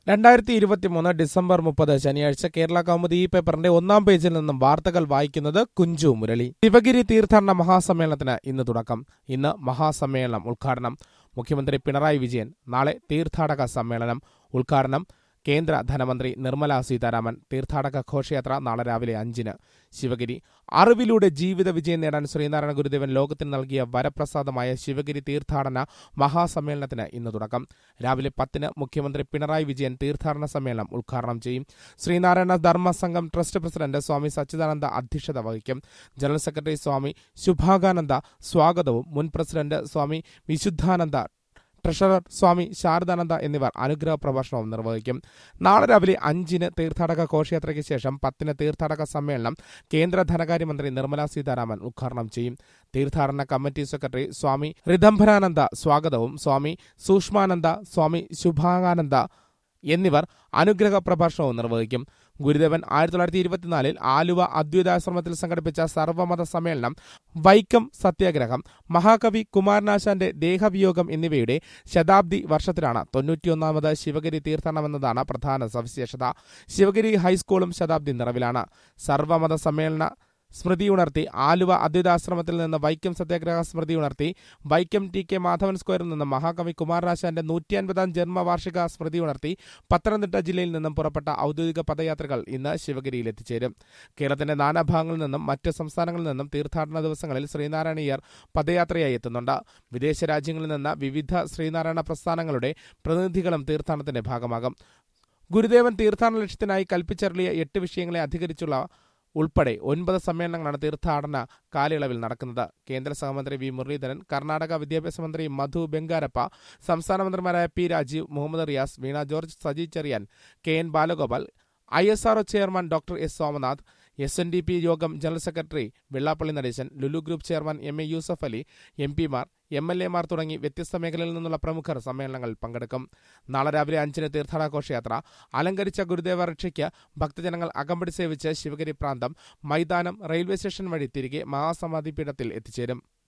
രണ്ടായിരത്തി ഇരുപത്തിമൂന്ന് ഡിസംബർ മുപ്പത് ശനിയാഴ്ച കേരള കൗമുദി ഈ പേപ്പറിന്റെ ഒന്നാം പേജിൽ നിന്നും വാർത്തകൾ വായിക്കുന്നത് കുഞ്ചു മുരളി ശിവഗിരി തീർത്ഥാടന മഹാസമ്മേളനത്തിന് ഇന്ന് തുടക്കം ഇന്ന് മഹാസമ്മേളനം ഉദ്ഘാടനം മുഖ്യമന്ത്രി പിണറായി വിജയൻ നാളെ തീർത്ഥാടക സമ്മേളനം ഉദ്ഘാടനം കേന്ദ്ര ധനമന്ത്രി നിർമ്മല സീതാരാമൻ തീർത്ഥാടക ഘോഷയാത്ര നാളെ രാവിലെ അഞ്ചിന് ശിവഗിരി അറിവിലൂടെ ജീവിത വിജയം നേടാൻ ശ്രീനാരായണ ഗുരുദേവൻ ലോകത്തിന് നൽകിയ വരപ്രസാദമായ ശിവഗിരി തീർത്ഥാടന മഹാസമ്മേളനത്തിന് ഇന്ന് തുടക്കം രാവിലെ പത്തിന് മുഖ്യമന്ത്രി പിണറായി വിജയൻ തീർത്ഥാടന സമ്മേളനം ഉദ്ഘാടനം ചെയ്യും ശ്രീനാരായണ ധർമ്മ സംഘം ട്രസ്റ്റ് പ്രസിഡന്റ് സ്വാമി സച്ചിദാനന്ദ അധ്യക്ഷത വഹിക്കും ജനറൽ സെക്രട്ടറി സ്വാമി ശുഭാകാനന്ദ സ്വാഗതവും മുൻ പ്രസിഡന്റ് സ്വാമി വിശുദ്ധാനന്ദ ട്രഷറർ സ്വാമി ശാരദാനന്ദ എന്നിവർ അനുഗ്രഹ പ്രഭാഷണവും നിർവഹിക്കും നാളെ രാവിലെ അഞ്ചിന് തീർത്ഥാടക ഘോഷയാത്രയ്ക്ക് ശേഷം പത്തിന് തീർത്ഥാടക സമ്മേളനം കേന്ദ്ര ധനകാര്യമന്ത്രി നിർമ്മല സീതാരാമൻ ഉദ്ഘാടനം ചെയ്യും തീർത്ഥാടന കമ്മിറ്റി സെക്രട്ടറി സ്വാമി ഋതംഭരാനന്ദ സ്വാഗതവും സ്വാമി സൂക്ഷ്മാനന്ദ സ്വാമി ശുഭാകാനന്ദ എന്നിവർ അനുഗ്രഹ പ്രഭാഷണവും നിർവഹിക്കും ഗുരുദേവൻ ആയിരത്തി തൊള്ളായിരത്തി ഇരുപത്തിനാലിൽ ആലുവ അദ്വൈതാശ്രമത്തിൽ സംഘടിപ്പിച്ച സർവമത സമ്മേളനം വൈക്കം സത്യാഗ്രഹം മഹാകവി കുമാരനാശാന്റെ ദേഹവിയോഗം എന്നിവയുടെ ശതാബ്ദി വർഷത്തിലാണ് തൊണ്ണൂറ്റിയൊന്നാമത് ശിവഗിരി തീർത്ഥാടനമെന്നതാണ് പ്രധാന സവിശേഷത ശിവഗിരി ഹൈസ്കൂളും ശതാബ്ദി നിറവിലാണ് സർവമത സമ്മേളന സ്മൃതി ഉണർത്തി ആലുവ അദ്വൈതാശ്രമത്തിൽ നിന്ന് വൈക്കം സത്യാഗ്രഹ സ്മൃതി ഉണർത്തി വൈക്കം ടി കെ മാധവൻ സ്ക്വയറിൽ നിന്ന് മഹാകവി കുമാരനാശാന്റെ നൂറ്റി അൻപതാം ജന്മവാർഷിക സ്മൃതി ഉണർത്തി പത്തനംതിട്ട ജില്ലയിൽ നിന്നും പുറപ്പെട്ട ഔദ്യോഗിക പദയാത്രകൾ ഇന്ന് ശിവഗിരിയിൽ എത്തിച്ചേരും കേരളത്തിന്റെ നാനാഭാഗങ്ങളിൽ നിന്നും മറ്റ് സംസ്ഥാനങ്ങളിൽ നിന്നും തീർത്ഥാടന ദിവസങ്ങളിൽ ശ്രീനാരായണീയർ പദയാത്രയായി എത്തുന്നുണ്ട് വിദേശ രാജ്യങ്ങളിൽ നിന്ന് വിവിധ ശ്രീനാരായണ പ്രസ്ഥാനങ്ങളുടെ പ്രതിനിധികളും തീർത്ഥാടനത്തിന്റെ ഭാഗമാകും ഗുരുദേവൻ തീർത്ഥാടന ലക്ഷ്യത്തിനായി കൽപ്പിച്ചരളിയ എട്ട് വിഷയങ്ങളെ അധികരിച്ചുള്ള ഉൾപ്പെടെ ഒൻപത് സമ്മേളനങ്ങളാണ് തീർത്ഥാടന കാലയളവിൽ നടക്കുന്നത് കേന്ദ്ര സഹമന്ത്രി വി മുരളീധരൻ കർണാടക വിദ്യാഭ്യാസ മന്ത്രി മധു ബെങ്കാരപ്പ സംസ്ഥാന മന്ത്രിമാരായ P Rajeev Muhammad Riyas Veena George Saji Cherian K N Balagopal I S R O chairman doctor S Somanath S N D P യോഗം general secretary Vellappally Natesan Lulu group chairman M A Yusuff Ali M പിമാർ എം എൽ എമാർ തുടങ്ങി വ്യത്യസ്ത മേഖലയിൽ നിന്നുള്ള പ്രമുഖർ സമ്മേളനങ്ങളിൽ പങ്കെടുക്കും നാളെ രാവിലെ അഞ്ചിന് തീർത്ഥാടന ഘോഷയാത്ര അലങ്കരിച്ച ഗുരുദേവ രക്ഷയ്ക്ക് ഭക്തജനങ്ങൾ അകമ്പടി സേവിച്ച് ശിവഗിരി പ്രാന്തം മൈതാനം റെയിൽവേ സ്റ്റേഷൻ വഴി തിരികെ മഹാസമാധി പീഠത്തിൽ എത്തിച്ചേരും